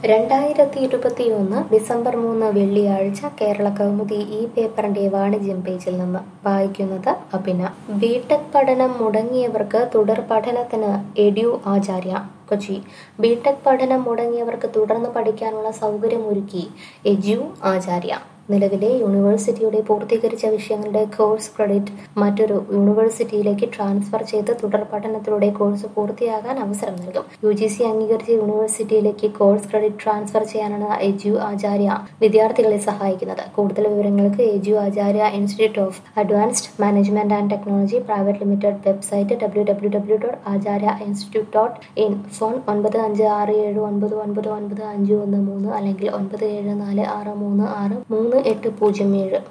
രണ്ടായിരത്തി ഇരുപത്തിയൊന്ന് ഡിസംബർ മൂന്ന് വെള്ളിയാഴ്ച കേരള കൗമുദി ഈ പേപ്പറിന്റെ വാണിജ്യം പേജിൽ നിന്ന് വായിക്കുന്നത് അഭിന ബിടെക് പഠനം മുടങ്ങിയവർക്ക് തുടർ പഠനത്തിന് എഡ്യു ആചാര്യ കൊച്ചി ബിടെക് പഠനം മുടങ്ങിയവർക്ക് തുടർന്ന് പഠിക്കാനുള്ള സൗകര്യമൊരുക്കി എജ്യു ആചാര്യ നിലവിലെ യൂണിവേഴ്സിറ്റിയുടെ പൂർത്തീകരിച്ച വിഷയങ്ങളുടെ കോഴ്സ് ക്രെഡിറ്റ് മറ്റൊരു യൂണിവേഴ്സിറ്റിയിലേക്ക് ട്രാൻസ്ഫർ ചെയ്ത് തുടർ പഠനത്തിലൂടെ കോഴ്സ് പൂർത്തിയാകാൻ അവസരം നൽകും യു ജി സി അംഗീകരിച്ച യൂണിവേഴ്സിറ്റിയിലേക്ക് കോഴ്സ് ക്രെഡിറ്റ് ട്രാൻസ്ഫർ ചെയ്യാനാണ് എജ്യു ആചാര്യ വിദ്യാർത്ഥികളെ സഹായിക്കുന്നത് കൂടുതൽ വിവരങ്ങൾക്ക് Edu Acharya institute of advanced management and technology private limited website W W W dot Acharya institute dot in phone ഒൻപത് അഞ്ച് ആറ് ഏഴ് ഒൻപത് ഒൻപത് ഒൻപത് അഞ്ച് ഒന്ന് മൂന്ന് അല്ലെങ്കിൽ ഒൻപത് ഏഴ് നാല് ആറ് മൂന്ന് ആറ് മൂന്ന് എട്ട് പൂജ്യം ഏഴ്